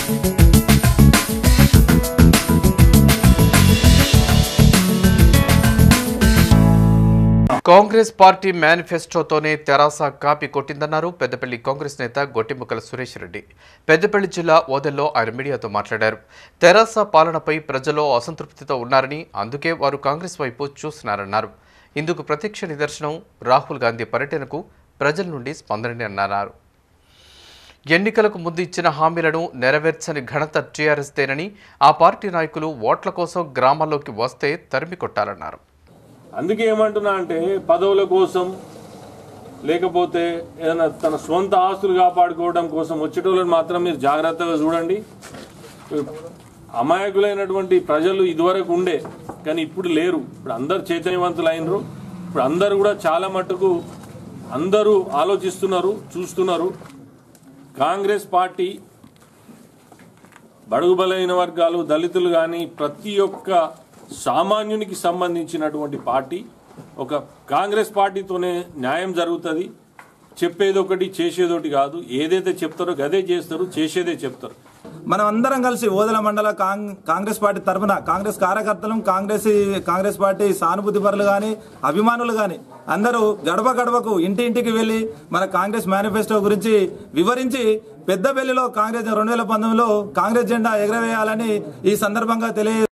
Congress party మేనిఫెస్టోతోనే తెరాస copy కొట్టిందన్నారు పెద్దపల్లి కాంగ్రెస్ నేత గొట్టిముక్కల సురేష్ రెడ్డి పెద్దపల్లి జిల్లా ఓదెల్లో ఆయన మీడియాతో మాట్లాడారు తెరాస పాలనపై ప్రజలు అసంతృప్తితో ఉన్నారని అందుకే వారు కాంగ్రెస్ వైపు చూస్తున్నారన్నారు ఇందుకు ప్రత్యక్ష నిదర్శనం రాహుల్ గాంధీ పర్యటనకు ప్రజల నుండి స్పందనని అన్నారు ఎన్నికలకు ముందు ఇచ్చిన హామీలను నెరవేర్చని ఘనత టీఆర్ఎస్దేనని ఆ పార్టీ నాయకులు ఓట్ల కోసం గ్రామాల్లోకి వస్తే తరిమి కొట్టాలన్నారు అందుకే ఏమంటున్నా అంటే పదవుల కోసం లేకపోతే ఏదైనా తన సొంత ఆస్తులు కాపాడుకోవడం కోసం వచ్చేటోళ్ళని మాత్రం మీరు జాగ్రత్తగా చూడండి అమాయకులైనటువంటి ప్రజలు ఇదివరకు ఉండే కానీ ఇప్పుడు లేరు ఇప్పుడు అందరు చైతన్యవంతులు అయినరు ఇప్పుడు అందరు కూడా చాలా మట్టుకు అందరూ ఆలోచిస్తున్నారు చూస్తున్నారు కాంగ్రెస్ పార్టీ బడుగు బలైన వర్గాలు దళితులు కానీ ప్రతి ఒక్క సామాన్యునికి సంబంధించినటువంటి పార్టీ ఒక కాంగ్రెస్ పార్టీతోనే న్యాయం జరుగుతుంది చెప్పేది ఒకటి చేసేది ఒకటి కాదు ఏదైతే చెప్తారో గదే చేస్తారు చేసేదే చెప్తారు మనం అందరం కలిసి ఓదల మండల కాంగ్- కాంగ్రెస్ పార్టీ తరఫున కాంగ్రెస్ కార్యకర్తలు కాంగ్రెస్ కాంగ్రెస్ పార్టీ సానుభూతి పరులు కానీ అభిమానులు కానీ అందరూ గడప గడపకు ఇంటి ఇంటికి వెళ్లి మన కాంగ్రెస్ మేనిఫెస్టో గురించి వివరించి పెద్దపల్లిలో కాంగ్రెస్ రెండు వేల పంతొమ్మిదిలో కాంగ్రెస్ జెండా ఎగరవేయాలని ఈ సందర్భంగా తెలియ